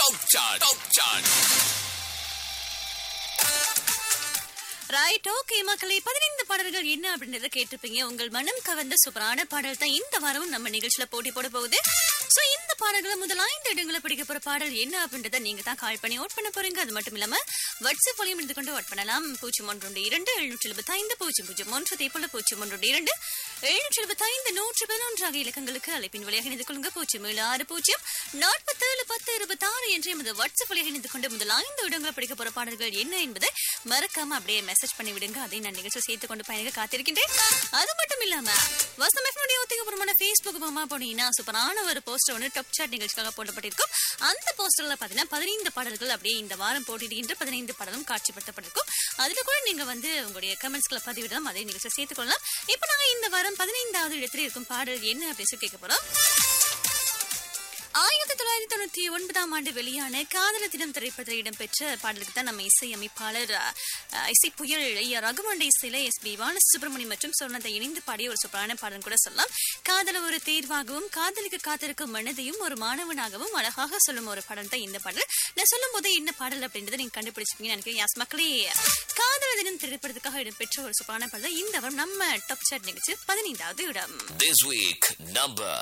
top chart top chart right okay மக்களே பதினைந்து பாடல்கள் என்ன அப்படின்றத கேட்டிருப்பீங்க உங்கள் மனம் கவர்ந்த சூப்பரான பாடல் தான் இந்த வாரமும் நம்ம நிகழ்ச்சியில போட்டி போட போகுது சோ இந்த பாடல்களை முதல் ஐந்து இடங்களை பிடிக்க போற பாடல் என்ன அப்படின்றத நீங்க தான் கால் பண்ணி ஓட் பண்ண போறீங்க அது மட்டும் இல்லாம வாட்ஸ்அப் வழியும் இருந்து கொண்டு ஓட் பண்ணலாம் பூஜ்ஜியம் ஒன்று ஒன்று இரண்டு எழுநூற்றி எழுபத்தி ஐந்து பூஜ்ஜியம் பூஜ்ஜியம் ஒன்று அதே போல பூஜ்ஜியம் ஒன்று ஒன்று இரண்டு எழுநூற்றி எழுபத்தி ஐந்து நூற்றி பதினொன்று ஆகிய இலக்கங்களுக்கு அழைப்பின் வழியாக இணைந்து கொள்ளுங்க பூஜ்ஜியம் ஏழு ஆறு பூஜ்ஜியம் நாற்பத்தேழு பத்து இருபத்தாறு என்ற எமது வாட்ஸ்அப் வழியாக இணைந்து கொண்டு முதல் ஐந்து இடங்களை பிடிக்க போற பாடல்கள் என்ன என்பதை மறக்காம அப்படியே மெசேஜ் பண்ணி விடுங்க அதை நான் நிகழ்ச்சி சேர்த்து கொண்டு பயணிக்க காத்திருக்கின்றேன் அது மட்டும் இல்லாம வசம் எஃப்னுடைய ஒத்திகபுரமான ஃபேஸ்புக் போமா போனீங்கன்னா சூப்பரான ஒரு போஸ்டர் ஒன்று டாப் சாட் நிகழ்ச்சிக்காக போடப்பட்டிருக்கும் அந்த போஸ்டர்ல பாத்தீங்கன்னா பதினைந்து பாடல்கள் அப்படியே இந்த வாரம் போட்டியிடுகின்ற பதினைந்து பாடலும் காட்சிப்படுத்தப்பட்டிருக்கும் அதுல கூட நீங்க வந்து உங்களுடைய கமெண்ட்ஸ்களை பதிவிடலாம் அதை நிகழ்ச்சி சேர்த்துக் கொள்ளலாம் இப்ப நாங்க இந்த வாரம் பதினைந்தாவது இடத்துல இருக்கும் பாடல் என்ன அப்படின்னு சொல்லி கேட்க போறோம் ஆயிரத்தி தொள்ளாயிரத்தி தொண்ணூத்தி ஒன்பதாம் ஆண்டு வெளியான காதல தினம் திரைப்படத்தில் இடம்பெற்ற பாடலுக்கு தான் நம்ம இசை அமைப்பாளர் அஹ், இசை புயல் ஐயா ரகுமண்ட இசையில எஸ் பி சுப்பிரமணியம் மற்றும் சொன்னதை இணைந்து பாடிய ஒரு சூப்பரான பாடல் கூட சொல்லலாம் காதல ஒரு தேர்வாகவும் காதலிக்கு காத்திருக்கும் மனதையும் ஒரு மாணவனாகவும் அழகாக சொல்லும் ஒரு பாடல் தான் இந்த பாடல் நான் சொல்லும் போதே என்ன பாடல் அப்படின்றத நீங்க கண்டுபிடிச்சிருப்பீங்கன்னு நினைக்கிறேன் யாஸ் மக்களே காதல தினம் திரைப்படத்துக்காக இடம்பெற்ற ஒரு சூப்பரான பாடல் தான் இந்த வாரம் நம்ம டாப் சாட் நிகழ்ச்சி பதினைந்தாவது இடம் This week, number